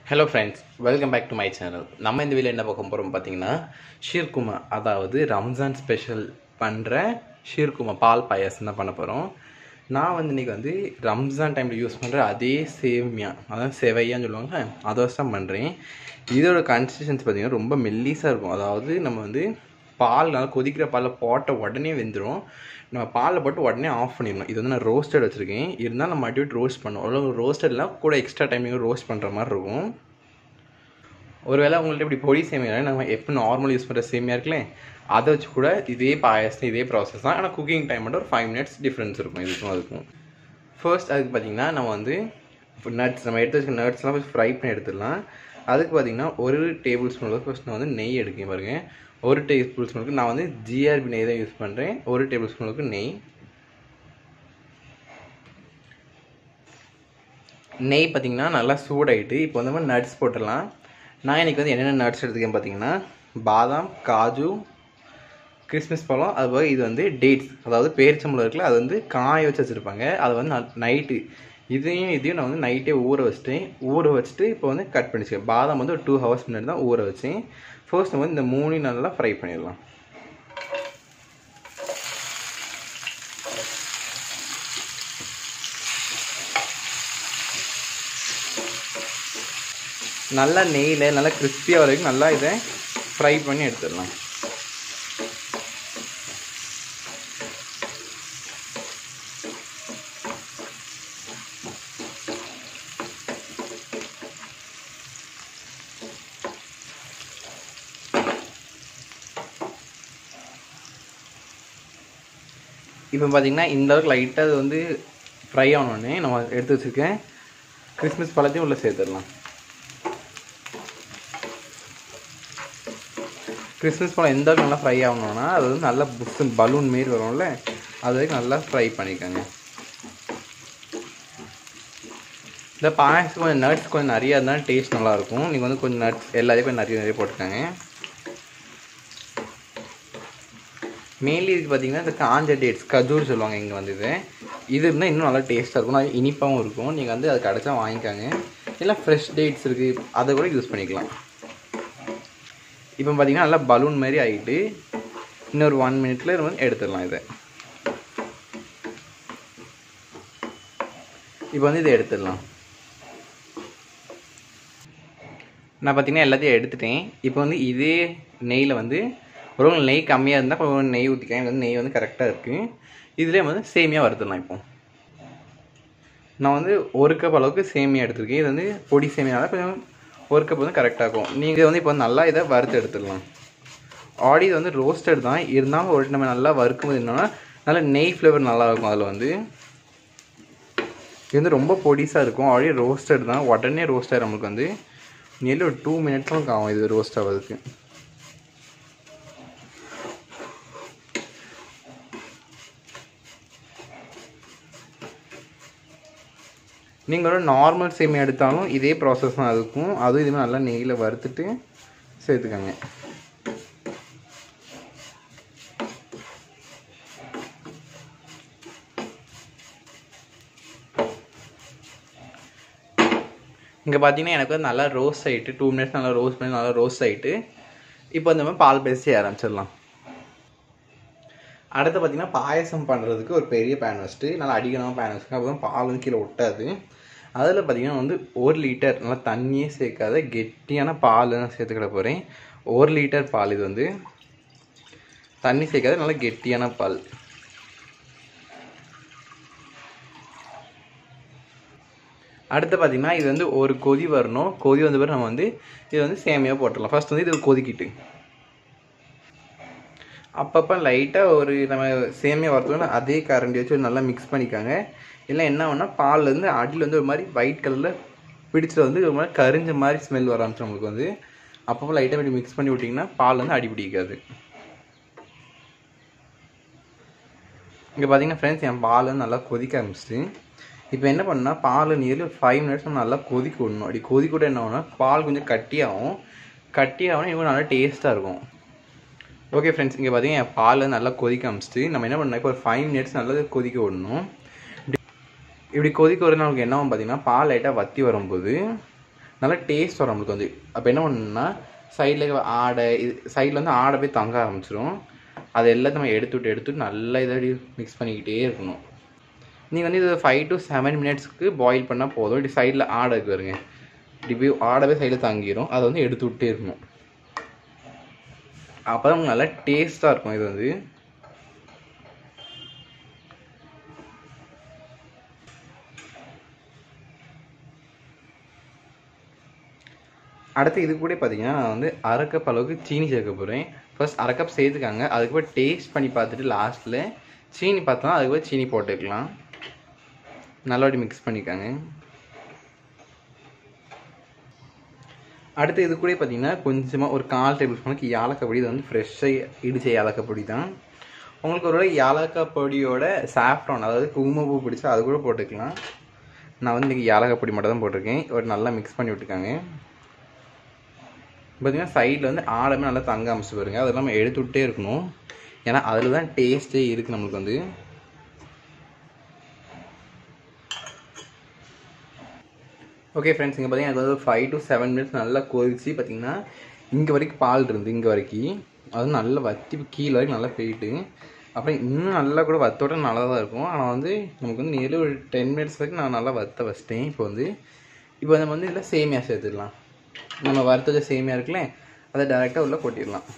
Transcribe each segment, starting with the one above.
hello friends welcome back to my channel நம்ம இந்த video என்ன பார்க்க போகிறோம் பார்த்தீங்கன்னா ஷீர்குமா அதாவது ரம்ஜான் ஸ்பெஷல் பண்ணுற ஷீர்குமா பால் பாயாசம் தான் பண்ண போகிறோம் நான் வந்து இன்றைக்கி வந்து ரம்ஜான் டைமில் யூஸ் பண்ணுற அதே சேமியா அதான் செவையான்னு சொல்லுவாங்க அதை வச்சு தான் பண்ணுறேன் இதோட கன்சிஸ்டன்சி பார்த்திங்கன்னா ரொம்ப மெல்லிஸாக இருக்கும் அதாவது நம்ம வந்து பால் நல்லா கொதிக்கிற பாலில் போட்ட உடனே வெந்துடும் நம்ம பாலில் போட்டு உடனே ஆஃப் பண்ணிடணும் இது வந்து நான் ரோஸ்டட் வச்சுருக்கேன் இருந்தாலும் நம்ம மறுபடியும் ரோஸ்ட் பண்ணுவோம் அவ்வளோ ரோஸ்டட்லாம் கூட எக்ஸ்ட்ரா டைமிங் ரோஸ்ட் பண்ணுற மாதிரி இருக்கும் ஒருவேளை உங்கள்ட்ட இப்படி பொடி சேமியா நம்ம எப்போ நார்மல் யூஸ் பண்ணுற சேமியா இருக்குல்ல அதை வச்சு கூட இதே பாயாசம் இதே ப்ராசஸ் தான் ஆனால் குக்கிங் டைம் மட்டும் ஒரு ஃபைவ் மினிட்ஸ் டிஃப்ரென்ஸ் இருக்கும் இதுக்கும் அதுக்கும் ஃபர்ஸ்ட் அதுக்கு பார்த்தீங்கன்னா நம்ம வந்து இப்போ நட்ஸ் நம்ம எடுத்து வச்சுக்க நட்ஸ்லாம் ஃபஸ்ட் ஃப்ரை பண்ணி எடுத்துடலாம் அதுக்கு பார்த்தீங்கன்னா ஒரு டேபிள் ஸ்பூன் அளவுக்கு ஃபஸ்ட் நான் வந்து நெய் எடுக்கேன் பாருங்க ஒரு டேபிள் ஸ்பூனுக்கு நான் வந்து ஜிஆர்பி நெய் தான் யூஸ் பண்ணுறேன் ஒரு டேபிள் ஸ்பூனுக்கு நெய் நெய் பார்த்தீங்கன்னா நல்லா சூடாயிட்டு இப்போ வந்து நம்ம நட்ஸ் போட்டுடலாம் நான் இன்றைக்கி வந்து என்னென்ன நட்ஸ் எடுத்துக்கேன் பார்த்தீங்கன்னா பாதாம் காஜு கிறிஸ்மஸ் பழம் அது போக இது வந்து டேட்ஸ் அதாவது பேரிச்சம்பழம் இருக்குல்ல அது வந்து காய வச்சு வச்சுருப்பாங்க அது வந்து நைட்டு இதையும் இதையும் நான் வந்து நைட்டே ஊற வச்சுட்டேன் ஊற வச்சுட்டு இப்போ வந்து கட் பண்ணிச்சுக்கேன் பாதாம் வந்து ஒரு டூ ஹவர்ஸ் முன்னாடி தான் ஊற வச்சேன் ஃபர்ஸ்ட் நம்ம வந்து இந்த மூணையும் நல்லா ஃப்ரை பண்ணிடலாம் நல்லா நெய்யில் நல்லா கிறிஸ்பியாக வரைக்கும் நல்லா இதை ஃப்ரை பண்ணி எடுத்துடலாம் இப்போ பார்த்தீங்கன்னா இந்த அளவுக்கு லைட்டாக அது வந்து ஃப்ரை ஆனோடனே நம்ம எடுத்து வச்சுருக்கேன் கிறிஸ்மஸ் பழத்தையும் உள்ளே சேர்த்துடலாம் கிறிஸ்மஸ் பழம் எந்த அளவுக்கு நல்லா ஃப்ரை ஆகணும்னா அது வந்து நல்லா புஷ் பலூன் மாரி வரும்ல அது வரைக்கும் நல்லா ஃப்ரை பண்ணிக்கோங்க இந்த பாயசம் கொஞ்சம் நட்ஸ் கொஞ்சம் நிறையா இருந்தால் டேஸ்ட் நல்லாயிருக்கும் நீங்கள் வந்து கொஞ்சம் நட்ஸ் எல்லாத்தையும் கொஞ்சம் நிறைய நிறைய போட்டுக்கோங்க மெயின்லி இதுக்கு பார்த்தீங்கன்னா இந்த காஞ்ச டேட்ஸ் கஜூர் சொல்லுவாங்க இங்கே வந்து இது இது இருந்தால் இன்னும் நல்லா டேஸ்ட்டாக இருக்கும் நல்லா இனிப்பாகவும் இருக்கும் நீங்கள் வந்து அது கிடச்சா வாங்கிக்காங்க இல்லை ஃப்ரெஷ் டேட்ஸ் இருக்குது அதை கூட யூஸ் பண்ணிக்கலாம் இப்போ பார்த்தீங்கன்னா நல்லா பலூன் மாதிரி ஆகிட்டு இன்னொரு ஒன் மினிட்ல நம்ம வந்து எடுத்துடலாம் இதை இப்போ வந்து இதை எடுத்துடலாம் நான் பார்த்தீங்கன்னா எல்லாத்தையும் எடுத்துட்டேன் இப்போ வந்து இதே நெய்யில் வந்து ஒரு நெய் கம்மியாக இருந்தால் கொஞ்சம் நெய் ஊற்றிக்கலாம் எனக்கு வந்து நெய் வந்து கரெக்டாக இருக்குது இதுலேயே வந்து சேமியாக வறுத்துடலாம் இப்போ நான் வந்து ஒரு கப் அளவுக்கு சேமியா எடுத்திருக்கேன் இது வந்து பொடி சேமியாவில் கொஞ்சம் ஒரு கப் வந்து கரெக்டாக இருக்கும் நீங்கள் வந்து இப்போ நல்லா இதை வறுத்து எடுத்துடலாம் ஆடி இது வந்து ரோஸ்டட் தான் இருந்தாலும் ஒரு நம்ம நல்லா வறுக்கும்போது என்னன்னா நல்லா நெய் ஃப்ளேவர் நல்லா இருக்கும் அதில் வந்து இது வந்து ரொம்ப பொடிசாக இருக்கும் ஆல்ரெடி ரோஸ்டட் தான் உடனே ரோஸ்ட் ஆகிடும் நம்மளுக்கு வந்து நியர்லி ஒரு டூ மினிட்ஸ் தான் ஆகும் இது ரோஸ்ட் ஆகிறதுக்கு நீங்கள் ஒரு நார்மல் சேமியா எடுத்தாலும் இதே ப்ராசஸ் தான் இருக்கும் அதுவும் இதுமாதிரி நல்லா நெய்யில் வறுத்துட்டு சேர்த்துக்கோங்க இங்கே பார்த்தீங்கன்னா எனக்கு வந்து நல்லா ரோஸ்ட் ஆகிட்டு டூ மினிட்ஸ் நல்லா ரோஸ்ட் பண்ணி நல்லா ரோஸ்ட் ஆகிட்டு இப்போ இந்த மாதிரி பால் பேசி ஆரம்பிச்சிடலாம் அடுத்து பார்த்தீங்கன்னா பாயசம் பண்ணுறதுக்கு ஒரு பெரிய பேன் வச்சுட்டு நல்லா அடிக்கணும் பேன் வச்சுக்கோங்க அப்போ தான் பால் வந்து கீழே ஒட்டாது அதில் பார்த்தீங்கன்னா வந்து ஒரு லிட்டர் நல்லா தண்ணியே சேர்க்காத கெட்டியான பால் நான் சேர்த்துக்கிட போகிறேன் ஒரு லிட்டர் பால் இது வந்து தண்ணி சேர்க்காத நல்லா கெட்டியான பால் அடுத்து பார்த்தீங்கன்னா இது வந்து ஒரு கொதி வரணும் கொதி வந்த பிறகு நம்ம வந்து இது வந்து சேமியாக போட்டுடலாம் ஃபர்ஸ்ட் வந்து இது கொதிக்கிட்டு அப்பப்போ லைட்டாக ஒரு நம்ம சேமியா வறுத்தோம்னா அதே கரண்டி வச்சு நல்லா மிக்ஸ் பண்ணிக்காங்க இல்லை என்ன ஆகுனா பால் வந்து அடியில் வந்து ஒரு மாதிரி ஒயிட் கலரில் பிடிச்சது வந்து ஒரு மாதிரி கரிஞ்ச மாதிரி ஸ்மெல் வர ஆரம்பிச்சு நம்மளுக்கு வந்து அப்பப்போ லைட்டாக இப்படி மிக்ஸ் பண்ணி விட்டிங்கன்னா பால் வந்து அடி பிடிக்காது இங்கே பார்த்தீங்கன்னா ஃப்ரெண்ட்ஸ் என் பால் வந்து நல்லா கொதிக்க ஆரம்பிச்சிட்டு இப்போ என்ன பண்ணால் பால் நியர்லி ஒரு ஃபைவ் மினிட்ஸ் நம்ம நல்லா கொதிக்க விடணும் அப்படி கொதிக்க விட என்ன ஆகும்னா பால் கொஞ்சம் கட்டியாகும் கட்டியாகும் இன்னும் நல்லா டேஸ்ட்டாக இருக்கும் ஓகே ஃப்ரெண்ட்ஸ் இங்கே பார்த்தீங்கன்னா என் பால் நல்லா கொதிக்க ஆரம்பிச்சிட்டு நம்ம என்ன பண்ணோம் இப்போ ஒரு ஃபைவ் மினிட்ஸ் நல்லா கொதிக்க விடணும் இப்படி கொதிக்க வரது நமக்கு என்ன ஆகும் பார்த்தீங்கன்னா பால் லைட்டாக வற்றி வரும்போது நல்லா டேஸ்ட் வரும் நம்மளுக்கு வந்து அப்போ என்ன பண்ணணும்னா சைடில் ஆடை இது சைடில் வந்து ஆடை போய் தங்க ஆரம்பிச்சிரும் அது எல்லாத்தையும் நம்ம எடுத்து விட்டு எடுத்து விட்டு நல்லா இதை மிக்ஸ் பண்ணிக்கிட்டே இருக்கணும் நீங்கள் வந்து இது ஃபைவ் டு செவன் மினிட்ஸ்க்கு பாயில் பண்ணால் போதும் இப்படி சைடில் ஆடை இருக்கு வருங்க இப்படி போய் ஆடவே சைடில் தங்கிடும் அதை வந்து எடுத்து விட்டே இருக்கணும் அப்போ தான் நல்லா டேஸ்ட்டாக இருக்கும் இது வந்து அடுத்து இது கூட பார்த்தீங்கன்னா நான் வந்து அரை கப் அளவுக்கு சீனி சேர்க்க போகிறேன் ஃபர்ஸ்ட் அரை கப் சேர்த்துக்காங்க அதுக்கப்புறம் டேஸ்ட் பண்ணி பார்த்துட்டு லாஸ்ட்டில் சீனி பார்த்தோம் அதுக்கப்புறம் சீனி போட்டுக்கலாம் நல்லபடி மிக்ஸ் பண்ணிக்காங்க அடுத்து இது கூட பார்த்தீங்கன்னா கொஞ்சமாக ஒரு கால் டேபிள் ஸ்பூனுக்கு ஏலக்காய் பொடி இது வந்து ஃப்ரெஷ்ஷாக இடிச்ச ஏலக்காய் பொடி தான் உங்களுக்கு ஒரு ஏலக்காய் பொடியோட சாஃப்ரான் அதாவது குங்குமப்பூ பிடிச்சா அது கூட போட்டுக்கலாம் நான் வந்து இன்றைக்கி ஏலக்காய் பொடி மட்டும் தான் போட்டிருக்கேன் ஒரு நல்லா மிக்ஸ் பண்ணி விட்டுருக்காங்க பார்த்தீங்கன்னா சைடில் வந்து ஆடமே நல்லா தங்க அமைச்சு பாருங்க அதெல்லாம் நம்ம எடுத்து விட்டே இருக்கணும் ஏன்னா அதில் தான் டேஸ்ட்டே இருக்குது நம்மளுக்கு வந்து ஓகே ஃப்ரெண்ட்ஸ் இங்கே பார்த்தீங்கன்னா எனக்கு வந்து ஃபைவ் டு செவன் மினிட்ஸ் நல்லா கொதிச்சு பார்த்தீங்கன்னா இங்கே வரைக்கும் பால் இருந்து இங்கே வரைக்கும் அது நல்லா வத்தி கீழே வரைக்கும் நல்லா போயிட்டு அப்புறம் இன்னும் நல்லா கூட வத்தோட நல்லா தான் இருக்கும் ஆனால் வந்து நமக்கு வந்து நியர்லி ஒரு டென் மினிட்ஸ் வரைக்கும் நான் நல்லா வத்த வச்சிட்டேன் இப்போ வந்து இப்போ நம்ம வந்து இதில் சேமியா சேர்த்துடலாம் நம்ம வறுத்தது சேமியா இருக்குல்ல அதை டேரெக்டாக உள்ளே கொட்டிடலாம்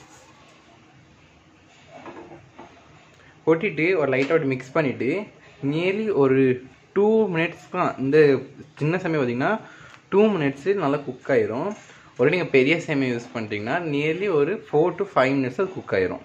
கொட்டிட்டு ஒரு லைட்டாக அப்படி மிக்ஸ் பண்ணிவிட்டு நியர்லி ஒரு டூ மினிட்ஸ் தான் இந்த சின்ன சேமியா பார்த்தீங்கன்னா டூ மினிட்ஸு நல்லா குக் ஆயிரும் ஒரு நீங்கள் பெரிய சேமியா யூஸ் பண்ணிட்டீங்கன்னா நியர்லி ஒரு ஃபோர் டு ஃபைவ் மினிட்ஸ் அது குக் ஆயிரும்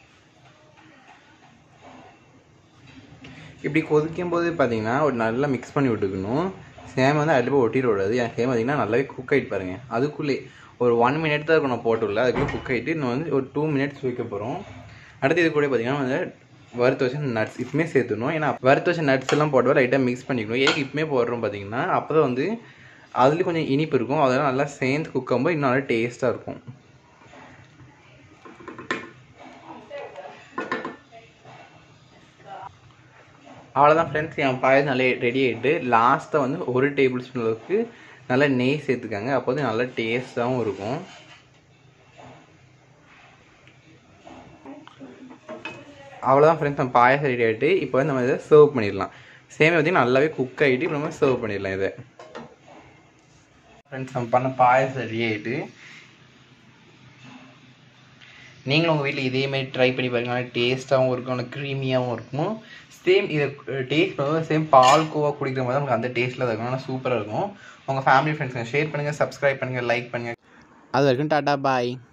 இப்படி கொதிக்கும் போது பார்த்தீங்கன்னா ஒரு நல்லா மிக்ஸ் பண்ணி விட்டுக்கணும் சேம் வந்து அதில் போய் ஒட்டிட விடாது என் சேம் பார்த்தீங்கன்னா நல்லாவே குக் ஆகிட்டு பாருங்க அதுக்குள்ளே ஒரு ஒன் மினிட் தான் இருக்கும் நான் போட்டுள்ள அதுக்குள்ளே குக் ஆகிட்டு இன்னும் வந்து ஒரு டூ மினிட்ஸ் வைக்க போகிறோம் அடுத்து இது கூட பார்த்தீங்கன்னா வந்து வறுத்து வச்ச நட்ஸ் இப்பவுமே சேர்த்துணும் ஏன்னா வறுத்து வச்ச நட்ஸ் எல்லாம் போட்டு லைட்டாக மிக்ஸ் பண்ணிக்கணும் ஏன் இப்பவுமே போடுறோம் பார்த்தீங்கன்னா அப்போ தான் வந்து அதுலேயும் கொஞ்சம் இனிப்பு இருக்கும் அதெல்லாம் நல்லா சேர்ந்து குக் ஆகும்போது இன்னும் நல்லா டேஸ்ட்டாக இருக்கும் அவ்வளோதான் ஃப்ரெண்ட்ஸ் என் பாயசம் நல்லா ரெடி ஆகிட்டு லாஸ்ட்டாக வந்து ஒரு டேபிள் ஸ்பூன் அளவுக்கு நல்லா நெய் சேர்த்துக்காங்க அப்போ வந்து நல்லா டேஸ்ட்டாகவும் இருக்கும் அவ்வளோதான் ஃப்ரெண்ட்ஸ் நம்ம பாயசம் ரெடி ஆகிட்டு இப்போ வந்து நம்ம இதை சர்வ் பண்ணிடலாம் சேமே பார்த்தீங்கன்னா நல்லாவே குக் ஆகிட்டு இப்போ நம்ம சர்வ் பண்ணிடலாம் இதை ஃப்ரெண்ட்ஸ் நம்ம பண்ண பாயசம் ரெடி ஆகிட்டு நீங்களும் உங்கள் வீட்டில் இதேமாரி ட்ரை பண்ணி பாருங்க நல்லா டேஸ்ட்டாகவும் இருக்கும் நல்லா க்ரீமியாகவும் இருக்கும் சேம் இதை டேஸ்ட் சேம் பால் கோவா குடிக்கிற மாதிரி நமக்கு அந்த டேஸ்ட்டில் தான் இருக்கும் ஆனால் சூப்பராக இருக்கும் உங்கள் ஃபேமிலி ஃப்ரெண்ட்ஸுங்க ஷேர் பண்ணுங்கள் சப்ஸ்கிரைப் பண்ணுங்கள் லைக் பண்ணுங்கள் அது வரைக்கும் டாட்டா பாய்